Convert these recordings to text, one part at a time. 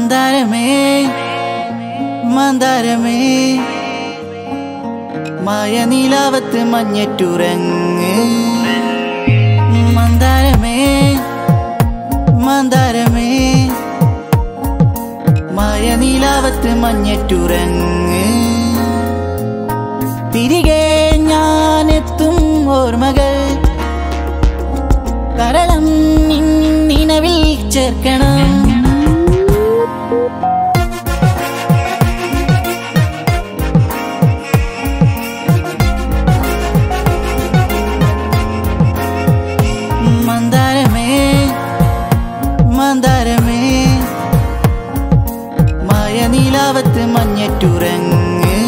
മന്ദാരമേ മന്ദാരമേ മയനീലാവത്ത് മഞ്ഞറ്റുറങ്ങ് മന്ദാരമേ മന്ദാരമേ മയനീലാവത്ത് മഞ്ഞറ്റുറങ്ങ് തിരികെ ഞാനെത്തും ഓർമ്മകൾ കരളം നിൻ നിലവിൽ ചേർക്കണം മന്ദാരമേ മന്ദാരമേ മയനീലാവത്ത് മഞ്ഞറ്റുറങ്ങ്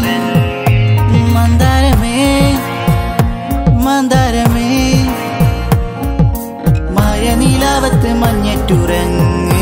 മന്ദാരമേ മന്ദാരമേ മയനീലാവത്ത് മഞ്ഞറ്റുറങ്ങ്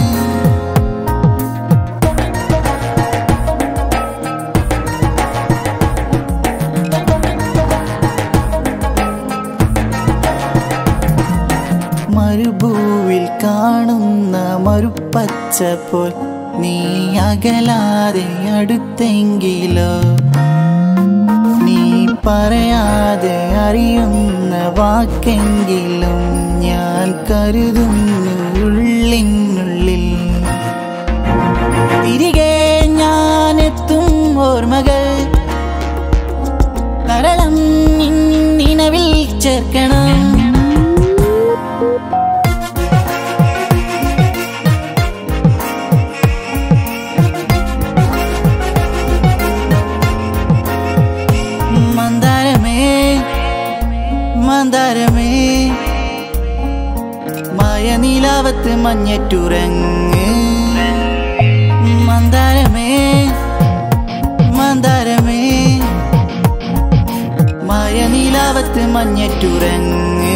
മരുഭൂവിൽ കാണുന്ന മരുപ്പച്ച പോൽ നീ അകലാതെ അടുത്തെങ്കിലോ നീ പറയാതെ അറിയുന്ന വാക്കെങ്കിലും ഞാൻ കരുതുന്നു ഉള്ളിനുള്ളിൽ തിരികെ ഞാനെത്തും ഓർമ്മകൾ കരളം നിൻ നിലവിൽ ചേർക്കണം മന്ദാരമേ മന്ദാരമേ മയനീലാവത്ത് മഞ്ഞറ്റുറങ്ങ് മന്ദാരമേ മന്ദാരമേ മയനീലാവത്ത് മഞ്ഞറ്റുറങ്ങ്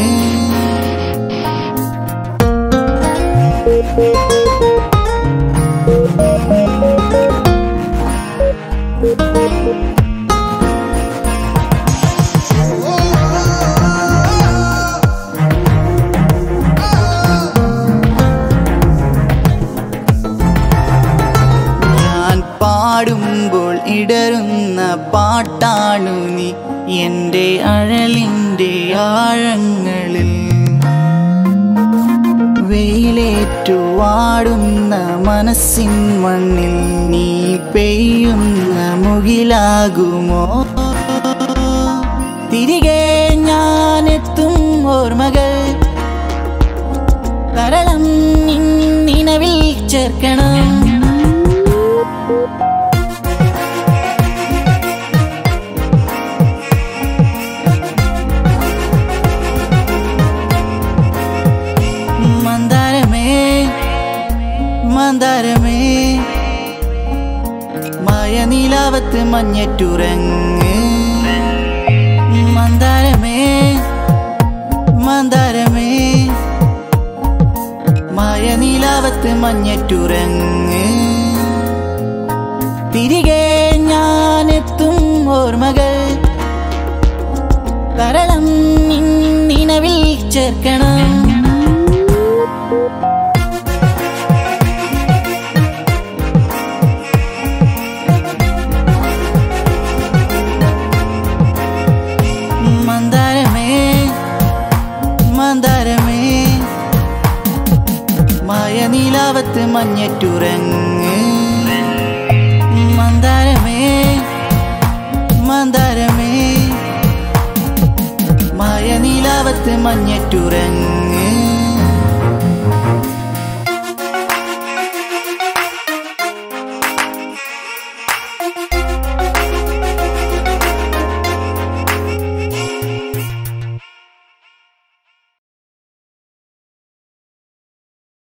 ഞാൻ പാടുമ്പോൾ ഇടറുന്ന പാട്ടാണു നീ എൻ്റെ അഴലിൻ്റെ ആഴങ്ങളിൽ വെയിലേറ്റു വാടുന്ന മനസ്സിൻ മണ്ണിൽ നീ പെയ്യുന്ന മുകിലാകുമോ തിരികെ ഞാനെത്തും ഓർമ്മകൾ കരളം നിൻ നിലവിൽ ചേർക്കണം മന്ദാരമേ മന്ദാരമേ മയനീലാവത്ത് മഞ്ഞറ്റുറങ്ങ് മന്ദാരമേ മന്ദാരമേ മയനീലാവത്ത് മഞ്ഞറ്റുറങ്ങ് തിരികെ ഞാനെത്തും ഓർമ്മകൾ കരളം നിൻ നിലവിൽ ചേർക്കണം മന്ദാരമേ മന്ദാരമേ മയനീലാവത്ത് മഞ്ഞറ്റുറങ്ങ് മന്ദാരമേ മന്ദാരമേ മയനീലാവത്ത് മഞ്ഞറ്റുറങ്ങ്